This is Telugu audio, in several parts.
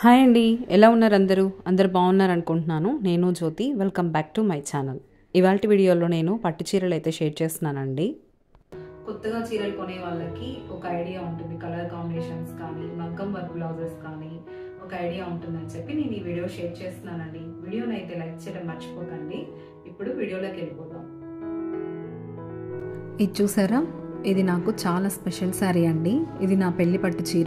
హాయ్ అండి ఎలా ఉన్నారు అందరూ అందరు బాగున్నారు అనుకుంటున్నాను నేను Jyothi welcome back to my channel ఇవాళ వీడియోలో నేను పట్టు చీరలు అయితే షేర్ చేస్తున్నానండి కొత్తగా చీరలు కొనే వాళ్ళకి ఒక ఐడియా ఉంటుంది కలర్ కాంబినేషన్స్ కానీ మగ్గం వర్క్ బ్లౌజెస్ కానీ ఒక ఐడియా ఉంటుందని చెప్పి నేను ఈ వీడియో షేర్ చేస్తున్నానండి వీడియోని అయితే లైక్ చేయడం మర్చిపోకండి ఇప్పుడు వీడియోలోకి వెళ్ళిపోదాం ఇది చూసారా ఇది నాకు చాలా స్పెషల్ శారీ అండి ఇది నా పెళ్లి పట్టు చీర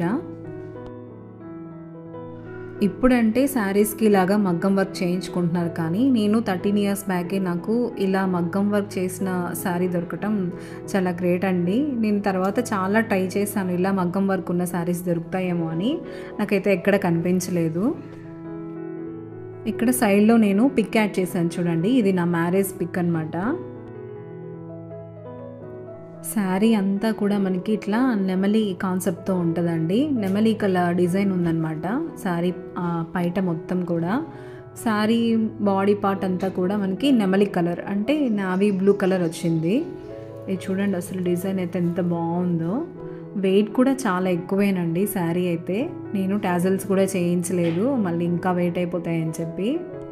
ఇప్పుడంటే శారీస్కి ఇలాగా మగ్గం వర్క్ చేయించుకుంటున్నారు కానీ నేను థర్టీన్ ఇయర్స్ బ్యాకే నాకు ఇలా మగ్గం వర్క్ చేసిన శారీ దొరకటం చాలా గ్రేట్ అండి నేను తర్వాత చాలా ట్రై చేశాను ఇలా మగ్గం వర్క్ ఉన్న శారీస్ దొరుకుతాయేమో అని నాకైతే ఎక్కడ కనిపించలేదు ఇక్కడ సైడ్లో నేను పిక్ యాడ్ చేశాను చూడండి ఇది నా మ్యారేజ్ పిక్ అనమాట శారీ అంతా కూడా మనకి ఇట్లా నెమలి కాన్సెప్ట్తో ఉంటుందండి నెమలి కలర్ డిజైన్ ఉందన్నమాట శారీ పైట మొత్తం కూడా శారీ బాడీ పార్ట్ అంతా కూడా మనకి నెమలి కలర్ అంటే నావీ బ్లూ కలర్ వచ్చింది ఇది చూడండి అసలు డిజైన్ అయితే ఎంత బాగుందో వెయిట్ కూడా చాలా ఎక్కువేనండి శారీ అయితే నేను టాజల్స్ కూడా చేయించలేదు మళ్ళీ ఇంకా వెయిట్ అయిపోతాయని చెప్పి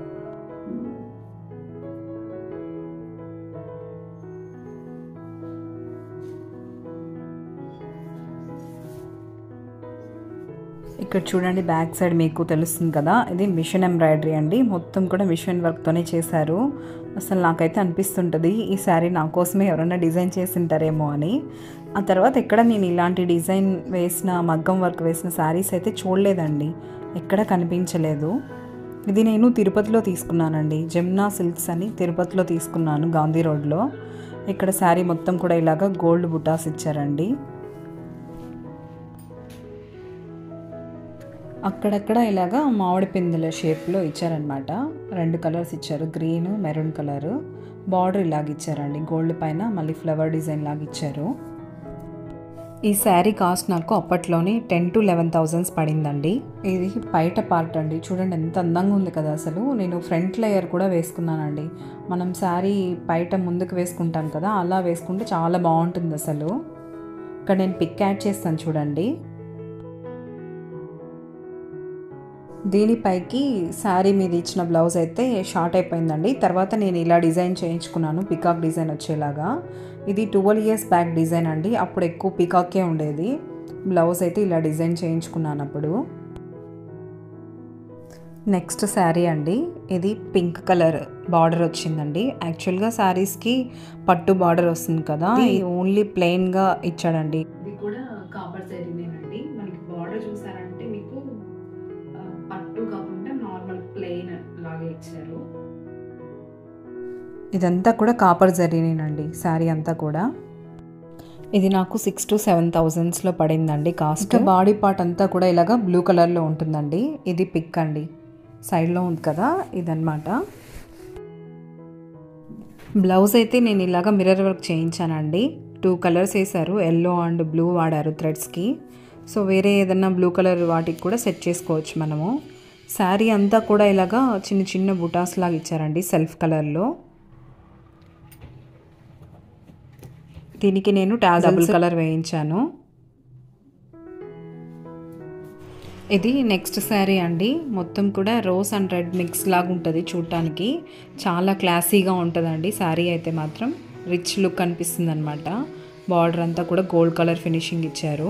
ఇక్కడ చూడండి బ్యాక్ సైడ్ మీకు తెలుస్తుంది కదా ఇది మిషన్ ఎంబ్రాయిడరీ అండి మొత్తం కూడా మిషన్ వర్క్తోనే చేశారు అసలు నాకైతే అనిపిస్తుంటుంది ఈ శారీ నా కోసమే ఎవరైనా డిజైన్ చేసింటారేమో అని ఆ తర్వాత ఎక్కడ నేను ఇలాంటి డిజైన్ వేసిన మగ్గం వర్క్ వేసిన శారీస్ అయితే చూడలేదండి ఎక్కడ కనిపించలేదు ఇది నేను తిరుపతిలో తీసుకున్నానండి జమునా సిల్క్స్ అని తిరుపతిలో తీసుకున్నాను గాంధీ రోడ్లో ఇక్కడ శారీ మొత్తం కూడా ఇలాగ గోల్డ్ బుటాస్ ఇచ్చారండి అక్కడక్కడ ఇలాగా మామిడి పిందెల షేప్లో ఇచ్చారనమాట రెండు కలర్స్ ఇచ్చారు గ్రీన్ మెరూన్ కలర్ బార్డర్ ఇలాగ ఇచ్చారండి గోల్డ్ పైన మళ్ళీ ఫ్లవర్ డిజైన్ లాగా ఇచ్చారు ఈ శారీ కాస్ట్ నాకు అప్పట్లోనే టెన్ టు లెవెన్ థౌజండ్స్ పడిందండి ఇది బయట పార్ట్ అండి చూడండి ఎంత అందంగా ఉంది కదా అసలు నేను ఫ్రంట్ లేయర్ కూడా వేసుకున్నానండి మనం శారీ బయట ముందుకు వేసుకుంటాం కదా అలా వేసుకుంటే చాలా బాగుంటుంది అసలు ఇక్కడ నేను పిక్ యాడ్ చేస్తాను చూడండి దీనిపైకి శారీ మీద ఇచ్చిన బ్లౌజ్ అయితే షార్ట్ అయిపోయిందండి తర్వాత నేను ఇలా డిజైన్ చేయించుకున్నాను పికాక్ డిజైన్ వచ్చేలాగా ఇది ట్వెల్వ్ ఇయర్స్ బ్యాక్ డిజైన్ అండి అప్పుడు ఎక్కువ పికాకే ఉండేది బ్లౌజ్ అయితే ఇలా డిజైన్ చేయించుకున్నాను అప్పుడు నెక్స్ట్ శారీ అండి ఇది పింక్ కలర్ బార్డర్ వచ్చిందండి యాక్చువల్గా శారీస్కి పట్టు బార్డర్ వస్తుంది కదా ఓన్లీ ప్లెయిన్గా ఇచ్చాడండి ఇది కూడా కాపర్ శారీనేనండి మనకి బార్డర్ చూసారంటే మీకు పట్టు కాకుండా నార్మల్ ప్లెయిన్ లాగా ఇచ్చారు ఇదంతా కూడా కాపర్ జరీనేనండి శారీ అంతా కూడా ఇది నాకు సిక్స్ టు సెవెన్ థౌజండ్స్లో పడిందండి కాస్ట్ బాడీ పార్ట్ అంతా కూడా ఇలాగా బ్లూ కలర్లో ఉంటుందండి ఇది పిక్ అండి సైడ్లో ఉంది కదా ఇదనమాట బ్లౌజ్ అయితే నేను ఇలాగ మిర్రర్ వర్క్ చేయించానండి టూ కలర్స్ వేశారు ఎల్లో అండ్ బ్లూ వాడారు థ్రెడ్స్కి సో వేరే ఏదన్నా బ్లూ కలర్ వాటికి కూడా సెట్ చేసుకోవచ్చు మనము శారీ అంతా కూడా ఇలాగా చిన్న చిన్న బుటాస్ లాగా ఇచ్చారండి సెల్ఫ్ కలర్లో దీనికి నేను డబుల్ కలర్ వేయించాను ఇది నెక్స్ట్ శారీ అండి మొత్తం కూడా రోజ్ అండ్ రెడ్ మిక్స్ లాగా ఉంటుంది చూడటానికి చాలా క్లాసీగా ఉంటుందండి శారీ అయితే మాత్రం రిచ్ లుక్ అనిపిస్తుంది అనమాట బార్డర్ అంతా కూడా గోల్డ్ కలర్ ఫినిషింగ్ ఇచ్చారు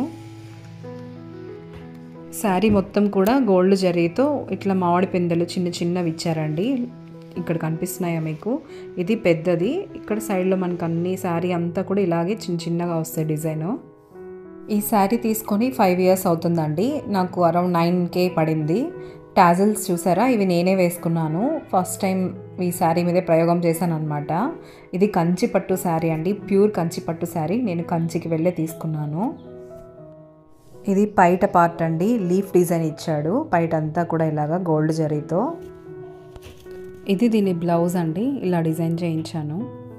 శారీ మొత్తం కూడా గోల్డ్ జరీతో ఇట్లా మామిడి పిందెలు చిన్న చిన్నవి ఇచ్చారండి ఇక్కడ కనిపిస్తున్నాయా మీకు ఇది పెద్దది ఇక్కడ సైడ్లో మనకు అన్ని శారీ అంతా కూడా ఇలాగే చిన్న చిన్నగా వస్తాయి డిజైన్ ఈ శారీ తీసుకొని ఫైవ్ ఇయర్స్ అవుతుందండి నాకు అరౌండ్ నైన్ కే పడింది టాజల్స్ చూసారా ఇవి నేనే వేసుకున్నాను ఫస్ట్ టైం ఈ శారీ మీదే ప్రయోగం చేశాను అనమాట ఇది కంచి పట్టు శారీ అండి ప్యూర్ కంచి పట్టు శారీ నేను కంచికి వెళ్ళే తీసుకున్నాను ఇది పైట పార్ట్ అండి లీఫ్ డిజైన్ ఇచ్చాడు పైట అంతా కూడా ఇలాగా గోల్డ్ జరీతో ఇది దీని బ్లౌజ్ అండి ఇలా డిజైన్ చేయించాను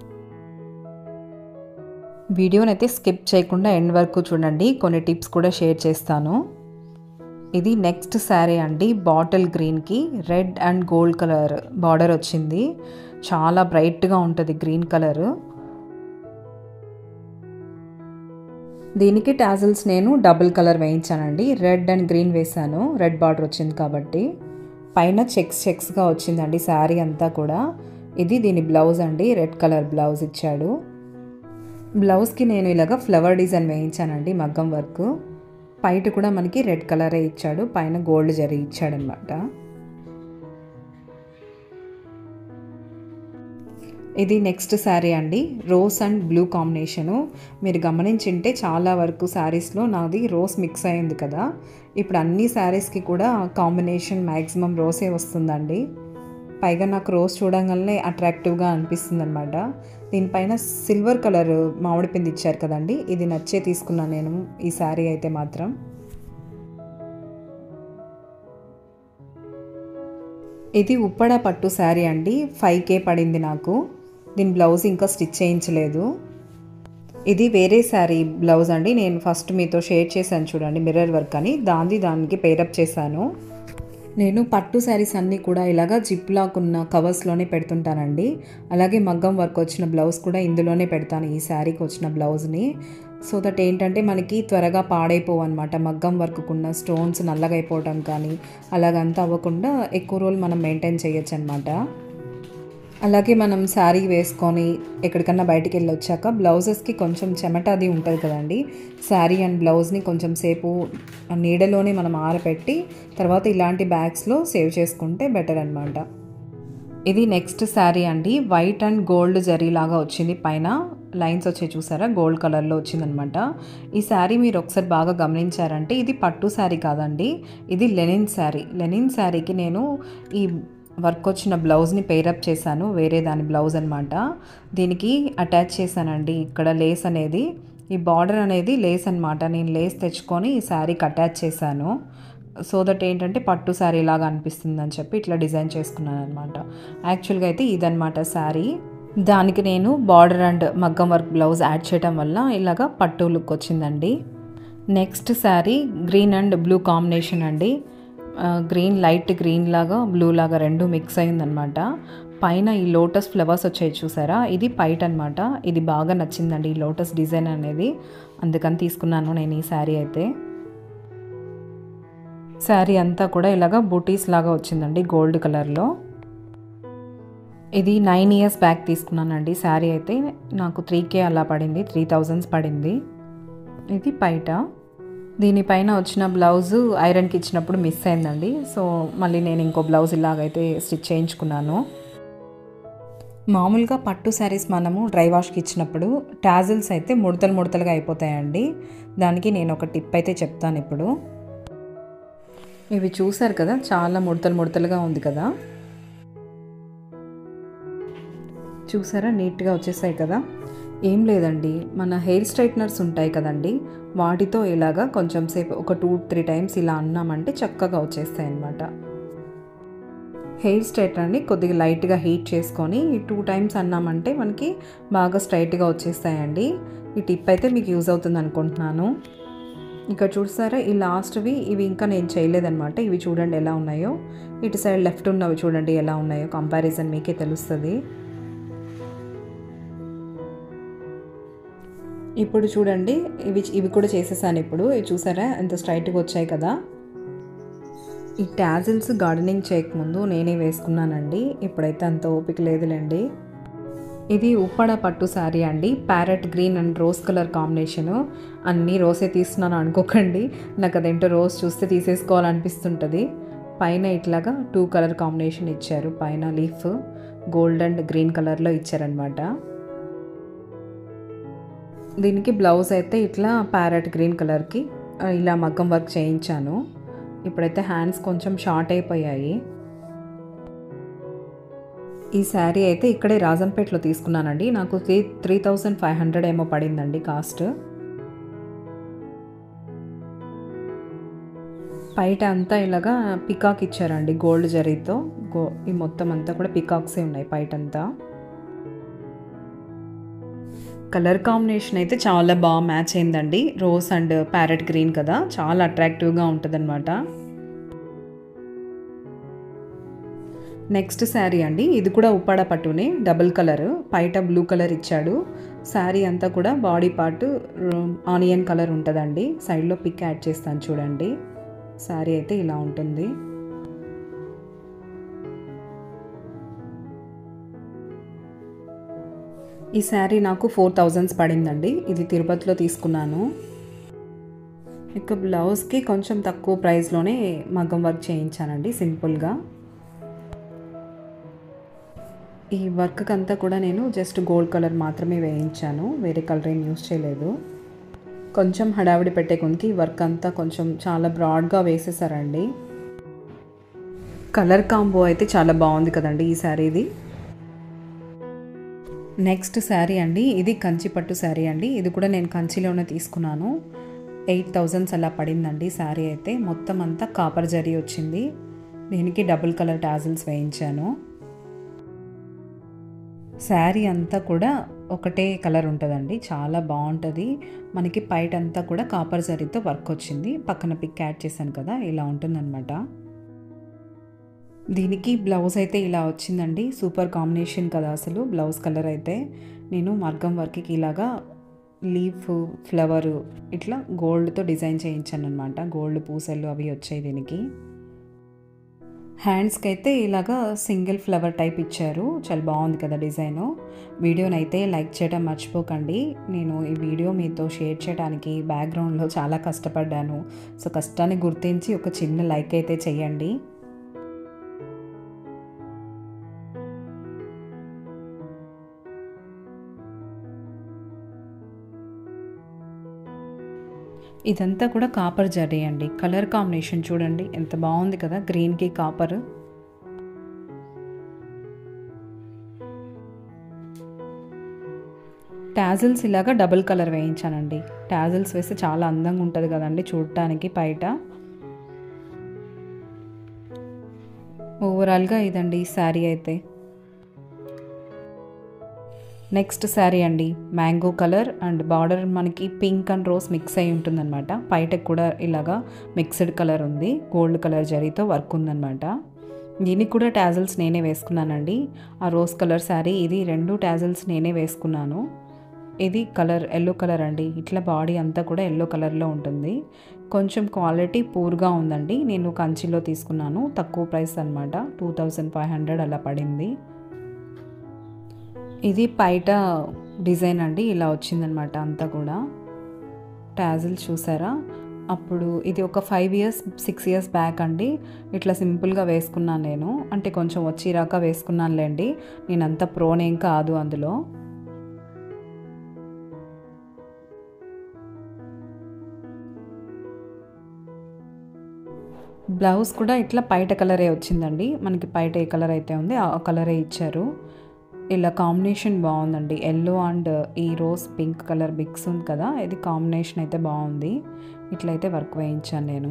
వీడియోనైతే స్కిప్ చేయకుండా ఎండ్ వరకు చూడండి కొన్ని టిప్స్ కూడా షేర్ చేస్తాను ఇది నెక్స్ట్ శారీ అండి బాటిల్ గ్రీన్కి red and gold colour border వచ్చింది చాలా బ్రైట్గా ఉంటుంది గ్రీన్ కలర్ దీనికి టాజిల్స్ నేను డబుల్ కలర్ వేయించానండి రెడ్ అండ్ గ్రీన్ వేసాను రెడ్ బార్డర్ వచ్చింది కాబట్టి పైన చెక్స్ చెక్స్గా వచ్చిందండి శారీ అంతా కూడా ఇది దీని బ్లౌజ్ అండి రెడ్ కలర్ బ్లౌజ్ ఇచ్చాడు బ్లౌజ్కి నేను ఇలాగ ఫ్లవర్ డిజైన్ వేయించానండి మగ్గం వర్క్ పైట కూడా మనకి రెడ్ కలరే ఇచ్చాడు పైన గోల్డ్ జరీ ఇచ్చాడనమాట ఇది నెక్స్ట్ శారీ అండి రోస్ అండ్ బ్లూ కాంబినేషను మీరు గమనించింటే చాలా వరకు శారీస్లో నాది రోస్ మిక్స్ అయింది కదా ఇప్పుడు అన్ని శారీస్కి కూడా కాంబినేషన్ మ్యాక్సిమం రోసే వస్తుందండి పైగా నాకు రోజ్ చూడంగానే అట్రాక్టివ్గా అనిపిస్తుంది అనమాట దీనిపైన సిల్వర్ కలర్ మామిడి పిండి ఇచ్చారు కదండి ఇది నచ్చే తీసుకున్నాను నేను ఈ శారీ అయితే మాత్రం ఇది ఉప్పడ పట్టు శారీ అండి ఫైవ్ కే పడింది నాకు దీని బ్లౌజ్ ఇంకా స్టిచ్ చేయించలేదు ఇది వేరే శారీ బ్లౌజ్ అండి నేను ఫస్ట్ మీతో షేర్ చేశాను చూడండి మిర్రర్ వర్క్ అని దాన్ని దానికి పేరప్ చేశాను నేను పట్టు శారీస్ అన్నీ కూడా ఇలాగా జిప్ లాక్ ఉన్న కవర్స్లోనే పెడుతుంటానండి అలాగే మగ్గం వర్క్ వచ్చిన బ్లౌజ్ కూడా ఇందులోనే పెడతాను ఈ శారీకి వచ్చిన బ్లౌజ్ని సో దట్ ఏంటంటే మనకి త్వరగా పాడైపోవు అనమాట మగ్గం వర్క్కున్న స్టోన్స్ నల్లగా అయిపోవడం కానీ అలాగంతా అవ్వకుండా ఎక్కువ రోజులు మనం మెయింటైన్ చేయొచ్చు అనమాట అలాగే మనం శారీ వేసుకొని ఎక్కడికన్నా బయటికి వెళ్ళి వచ్చాక బ్లౌజెస్కి కొంచెం చెమట అది ఉంటుంది కదండి శారీ అండ్ బ్లౌజ్ని కొంచెం సేపు నీడలోనే మనం ఆరబెట్టి తర్వాత ఇలాంటి బ్యాగ్స్లో సేవ్ చేసుకుంటే బెటర్ అనమాట ఇది నెక్స్ట్ శారీ అండి వైట్ అండ్ గోల్డ్ జరీ లాగా వచ్చింది పైన లైన్స్ వచ్చే చూసారా గోల్డ్ కలర్లో వచ్చిందనమాట ఈ శారీ మీరు ఒకసారి బాగా గమనించారంటే ఇది పట్టు శారీ కాదండి ఇది లెనిన్ శారీ లెనిన్ శారీకి నేను ఈ వర్క్ వచ్చిన బ్లౌజ్ని పేరప్ చేశాను వేరే దాని బ్లౌజ్ అనమాట దీనికి అటాచ్ చేశానండి ఇక్కడ లేస్ అనేది ఈ బార్డర్ అనేది లేస్ అనమాట నేను లేస్ తెచ్చుకొని ఈ శారీకి అటాచ్ చేశాను సో దట్ ఏంటంటే పట్టు శారీ లాగా అనిపిస్తుంది అని చెప్పి ఇట్లా డిజైన్ చేసుకున్నాను అనమాట యాక్చువల్గా అయితే ఇదనమాట శారీ దానికి నేను బార్డర్ అండ్ మగ్గం వర్క్ బ్లౌజ్ యాడ్ చేయడం వల్ల ఇలాగా పట్టు లుక్ వచ్చిందండి next sari green and blue combination అండి గ్రీన్ లైట్ గ్రీన్ లాగా బ్లూ లాగా రెండు మిక్స్ అయిందనమాట పైన ఈ లోటస్ ఫ్లవర్స్ వచ్చాయి చూసారా ఇది పైట్ అనమాట ఇది బాగా నచ్చిందండి ఈ లోటస్ డిజైన్ అనేది అందుకని తీసుకున్నాను నేను ఈ శారీ అయితే శారీ అంతా కూడా ఇలాగ బూటీస్ లాగా వచ్చిందండి గోల్డ్ కలర్లో ఇది నైన్ ఇయర్స్ బ్యాక్ తీసుకున్నానండి శారీ అయితే నాకు త్రీ కే అలా పడింది త్రీ థౌజండ్స్ పడింది ఇది పైట దీనిపైన వచ్చిన బ్లౌజు ఐరన్కి ఇచ్చినప్పుడు మిస్ అయిందండి సో మళ్ళీ నేను ఇంకో బ్లౌజ్ ఇలాగైతే స్టిచ్ చేయించుకున్నాను మామూలుగా పట్టు శారీస్ మనము డ్రై వాష్కి ఇచ్చినప్పుడు టాజిల్స్ అయితే ముడతలు ముడతలుగా అయిపోతాయండి దానికి నేను ఒక టిప్ అయితే చెప్తాను ఇప్పుడు ఇవి చూసారు కదా చాలా ముడతలు ముడతలుగా ఉంది కదా చూసారా నీట్గా వచ్చేసాయి కదా ఏం లేదండి మన హెయిర్ స్ట్రైట్నర్స్ ఉంటాయి కదండి వాటితో ఇలాగా కొంచెం సేపు ఒక టూ త్రీ టైమ్స్ ఇలా అన్నామంటే చక్కగా వచ్చేస్తాయి అన్నమాట హెయిర్ స్ట్రైట్నర్ని కొద్దిగా లైట్గా హీట్ చేసుకొని టూ టైమ్స్ అన్నామంటే మనకి బాగా స్ట్రైట్గా వచ్చేస్తాయండి ఈ టిప్ అయితే మీకు యూజ్ అవుతుంది అనుకుంటున్నాను ఇక్కడ చూస్తారా ఈ లాస్ట్వి ఇవి ఇంకా నేను చేయలేదన్నమాట ఇవి చూడండి ఎలా ఉన్నాయో ఇటు సైడ్ లెఫ్ట్ ఉన్నవి చూడండి ఎలా ఉన్నాయో కంపారిజన్ మీకే తెలుస్తుంది ఇప్పుడు చూడండి ఇవి ఇవి కూడా చేసేసాను ఇప్పుడు ఇవి చూసారా ఎంత స్ట్రైట్గా వచ్చాయి కదా ఈ టాజిల్స్ గార్డెనింగ్ చేయకముందు నేనే వేసుకున్నానండి ఇప్పుడైతే అంత ఓపిక లేదులేండి ఇది ఉప్పడ పట్టు శారీ అండి parrot green and rose colour combination అన్నీ రోసే తీస్తున్నాను అనుకోకండి నాకు అదేంటో రోజ్ చూస్తే తీసేసుకోవాలనిపిస్తుంటుంది పైన ఇట్లాగా టూ కలర్ కాంబినేషన్ ఇచ్చారు పైన లీఫ్ గోల్డ్ అండ్ గ్రీన్ కలర్లో ఇచ్చారనమాట దీనికి బ్లౌజ్ అయితే ఇట్లా ప్యారెట్ గ్రీన్ కలర్కి ఇలా మగ్గం వర్క్ చేయించాను ఇప్పుడైతే హ్యాండ్స్ కొంచెం షార్ట్ అయిపోయాయి ఈ శారీ అయితే ఇక్కడే రాజంపేటలో తీసుకున్నానండి నాకు three three thousand five hundred ఏమో పడిందండి కాస్ట్ బయట అంతా ఇలాగా పికాక్ ఇచ్చారండి గోల్డ్ జరీతో గో ఈ మొత్తం అంతా కూడా పికాక్సే ఉన్నాయి బయట అంతా కలర్ కాంబినేషన్ అయితే చాలా బాగా మ్యాచ్ అయిందండి రోజ్ అండ్ ప్యారెట్ గ్రీన్ కదా చాలా అట్రాక్టివ్గా ఉంటుందన్నమాట నెక్స్ట్ శారీ అండి ఇది కూడా ఉప్పాడ పట్టునే డబుల్ కలర్ పైట బ్లూ కలర్ ఇచ్చాడు శారీ అంతా కూడా బాడీ పార్ట్ ఆనియన్ కలర్ ఉంటుందండి సైడ్లో పిక్ యాడ్ చేస్తాను చూడండి శారీ అయితే ఇలా ఉంటుంది ఈ శారీ నాకు ఫోర్ థౌజండ్స్ పడిందండి ఇది తిరుపతిలో తీసుకున్నాను ఇక బ్లౌజ్కి కొంచెం తక్కువ ప్రైస్లోనే మగ్గం వర్క్ చేయించానండి సింపుల్గా ఈ వర్క్ అంతా కూడా నేను జస్ట్ గోల్డ్ కలర్ మాత్రమే వేయించాను వేరే కలర్ ఏం యూస్ చేయలేదు కొంచెం హడావిడి పెట్టే కొనికి వర్క్ అంతా కొంచెం చాలా బ్రాడ్గా వేసేసారండి కలర్ కాంబో అయితే చాలా బాగుంది కదండి ఈ శారీది నెక్స్ట్ శారీ అండి ఇది కంచి పట్టు శారీ అండి ఇది కూడా నేను కంచిలోనే తీసుకున్నాను ఎయిట్ థౌజండ్స్ అలా పడిందండి శారీ అయితే మొత్తం అంతా కాపర్ జరీ వచ్చింది దీనికి డబుల్ కలర్ టాజిల్స్ వేయించాను శారీ అంతా కూడా ఒకటే కలర్ ఉంటుందండి చాలా బాగుంటుంది మనకి పైట అంతా కూడా కాపర్ జరీతో వర్క్ వచ్చింది పక్కన పిక్ యాడ్ చేశాను కదా ఇలా ఉంటుందన్నమాట దీనికి బ్లౌజ్ అయితే ఇలా వచ్చిందండి సూపర్ కాంబినేషన్ కదా అసలు బ్లౌజ్ కలర్ అయితే నేను మర్గం వర్క్కి ఇలాగా లీఫ్ ఫ్లవర్ ఇట్లా గోల్డ్తో డిజైన్ చేయించాను అనమాట గోల్డ్ పూసలు అవి వచ్చాయి దీనికి హ్యాండ్స్కి అయితే ఇలాగా సింగిల్ ఫ్లవర్ టైప్ ఇచ్చారు చాలా బాగుంది కదా డిజైను వీడియోని అయితే లైక్ చేయడం మర్చిపోకండి నేను ఈ వీడియో మీతో షేర్ చేయడానికి బ్యాక్గ్రౌండ్లో చాలా కష్టపడ్డాను సో కష్టాన్ని గుర్తించి ఒక చిన్న లైక్ అయితే చేయండి ఇదంతా కూడా కాపర్ జరీ అండి కలర్ కాంబినేషన్ చూడండి ఎంత బాగుంది కదా గ్రీన్కి కాపర్ టాజిల్స్ ఇలాగా డబుల్ కలర్ వేయించానండి టాజిల్స్ వేస్తే చాలా అందంగా ఉంటుంది కదండి చూడటానికి బయట ఓవరాల్గా ఇదండి ఈ శారీ అయితే నెక్స్ట్ శారీ అండి మ్యాంగో కలర్ అండ్ బార్డర్ మనకి పింక్ అండ్ రోజ్ మిక్స్ అయి ఉంటుందన్నమాట బయటకు కూడా ఇలాగా మిక్స్డ్ కలర్ ఉంది గోల్డ్ కలర్ జరీతో వర్క్ ఉందన్నమాట దీనికి కూడా టాజిల్స్ నేనే వేసుకున్నానండి ఆ రోజ్ కలర్ శారీ ఇది రెండు టాజిల్స్ నేనే వేసుకున్నాను ఇది కలర్ ఎల్లో కలర్ అండి ఇట్లా బాడీ అంతా కూడా ఎల్లో కలర్లో ఉంటుంది కొంచెం క్వాలిటీ పూర్గా ఉందండి నేను కంచిలో తీసుకున్నాను తక్కువ ప్రైస్ అనమాట టూ థౌజండ్ ఫైవ్ హండ్రెడ్ అలా పడింది ఇది పైట డిజైన్ అండి ఇలా వచ్చిందనమాట అంతా కూడా టాజిల్ చూసారా అప్పుడు ఇది ఒక five years six years back అండి ఇట్లా సింపుల్గా వేసుకున్నాను నేను అంటే కొంచెం వచ్చిరాక వేసుకున్నానులేండి నేను అంత ప్రోనేం కాదు అందులో బ్లౌజ్ కూడా ఇట్లా పైట కలరే వచ్చిందండి మనకి పైట ఏ కలర్ అయితే ఉంది ఆ కలరే ఇచ్చారు ఇలా కాంబినేషన్ బాగుందండి ఎల్లో అండ్ ఈ రోజ్ పింక్ కలర్ మిక్స్ ఉంది కదా ఇది కాంబినేషన్ అయితే బాగుంది ఇట్లయితే వర్క్ వేయించాను నేను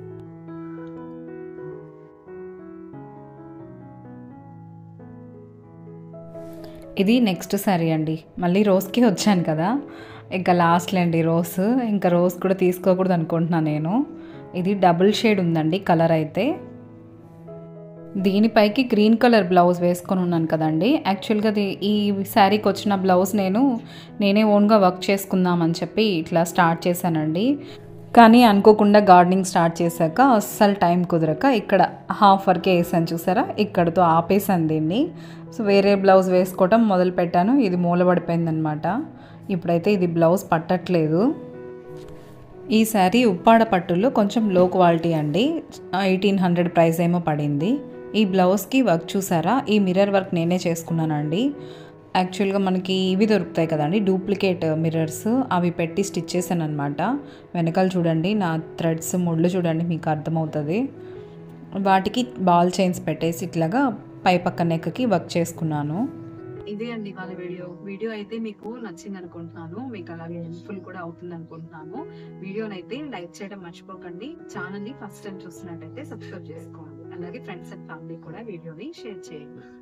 ఇది నెక్స్ట్ సారీ అండి మళ్ళీ రోజ్కి వచ్చాను కదా ఇంకా లాస్ట్లో అండి రోజ్ ఇంకా రోజ్ కూడా తీసుకోకూడదు అనుకుంటున్నాను నేను ఇది డబుల్ షేడ్ ఉందండి కలర్ అయితే దీనిపైకి గ్రీన్ కలర్ బ్లౌజ్ వేసుకొని ఉన్నాను కదండి యాక్చువల్గా అది ఈ శారీకి వచ్చిన బ్లౌజ్ నేను నేనే ఓన్గా వర్క్ చేసుకుందామని చెప్పి ఇట్లా స్టార్ట్ చేశానండి కానీ అనుకోకుండా గార్డెనింగ్ స్టార్ట్ చేశాక అస్సలు టైం కుదరక ఇక్కడ హాఫ్ వరకే వేసాను చూసారా ఇక్కడతో ఆపేసాను దీన్ని సో వేరే బ్లౌజ్ వేసుకోవటం మొదలు పెట్టాను ఇది మూలబడిపోయిందనమాట ఇప్పుడైతే ఇది బ్లౌజ్ పట్టట్లేదు ఈ శారీ ఉప్పాడ పట్టులో కొంచెం లో క్వాలిటీ అండి ఎయిటీన్ హండ్రెడ్ ప్రైస్ ఏమో పడింది ఈ బ్లౌజ్కి వర్క్ చూసారా ఈ మిర్రర్ వర్క్ నేనే చేసుకున్నానండి యాక్చువల్గా మనకి ఇవి దొరుకుతాయి కదండి డూప్లికేట్ మిర్రర్స్ అవి పెట్టి స్టిచ్ చేశాను అనమాట వెనకాల చూడండి నా థ్రెడ్స్ ముళ్ళు చూడండి మీకు అర్థమవుతుంది వాటికి బాల్ చైన్స్ పెట్టేసి ఇట్లాగా పై పక్క నెక్కి వర్క్ చేసుకున్నాను ఇదే అండి వాళ్ళ వీడియో వీడియో అయితే మీకు నచ్చింది అనుకుంటున్నాను మీకు అలాగే హెల్ప్ఫుల్ కూడా అవుతుంది అనుకుంటున్నాను వీడియోని అయితే లైక్ చేయడం మర్చిపోకండి ఛానల్ ని ఫస్ట్ టైం చూస్తున్నట్టయితే సబ్స్క్రైబ్ చేసుకోండి అలాగే ఫ్రెండ్స్ అండ్ ఫ్యామిలీ కూడా వీడియోని షేర్ చేయండి